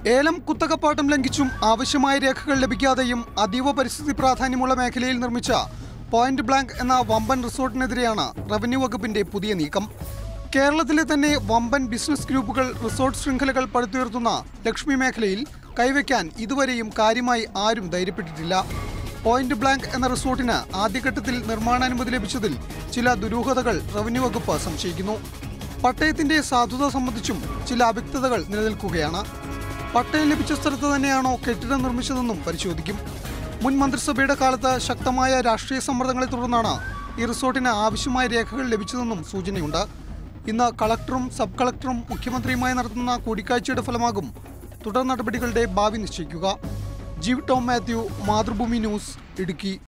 ഏലം കുത്തകപ്പാട്ടം ലംഘിച്ചും ആവശ്യമായ രേഖകൾ ലഭിക്കാതെയും അതീവ പരിസ്ഥിതി പ്രാധാന്യമുള്ള മേഖലയിൽ നിർമ്മിച്ച പോയിന്റ് ബ്ലാങ്ക് എന്ന വമ്പൻ റിസോർട്ടിനെതിരെയാണ് റവന്യൂ വകുപ്പിന്റെ പുതിയ നീക്കം കേരളത്തിലെ തന്നെ വമ്പൻ ബിസിനസ് ഗ്രൂപ്പുകൾ റിസോർട്ട് ശൃംഖലകൾ പടുത്തുയർത്തുന്ന ലക്ഷ്മി മേഖലയിൽ കൈവയ്ക്കാൻ ഇതുവരെയും കാര്യമായി ആരും ധൈര്യപ്പെട്ടിട്ടില്ല പോയിന്റ് ബ്ലാങ്ക് എന്ന റിസോർട്ടിന് ആദ്യഘട്ടത്തിൽ നിർമ്മാണാനുമതി ലഭിച്ചതിൽ ചില ദുരൂഹതകൾ റവന്യൂ വകുപ്പ് സംശയിക്കുന്നു പട്ടയത്തിന്റെ സാധുത സംബന്ധിച്ചും ചില അവ്യക്തതകൾ നിലനിൽക്കുകയാണ് പട്ടയം ലഭിച്ച സ്ഥലത്ത് തന്നെയാണോ കെട്ടിടം നിർമ്മിച്ചതെന്നും പരിശോധിക്കും മുൻ മന്ത്രിസഭയുടെ കാലത്ത് ശക്തമായ രാഷ്ട്രീയ സമ്മർദ്ദങ്ങളെ തുടർന്നാണ് ഈ റിസോർട്ടിന് ആവശ്യമായ രേഖകൾ ലഭിച്ചതെന്നും സൂചനയുണ്ട് ഇന്ന് കളക്ടറും സബ് കളക്ടറും മുഖ്യമന്ത്രിയുമായി നടത്തുന്ന കൂടിക്കാഴ്ചയുടെ ഫലമാകും തുടർ നടപടികളുടെ ഭാവി നിശ്ചയിക്കുക Jeev Tom Mathew Mathrubhumi news Idukki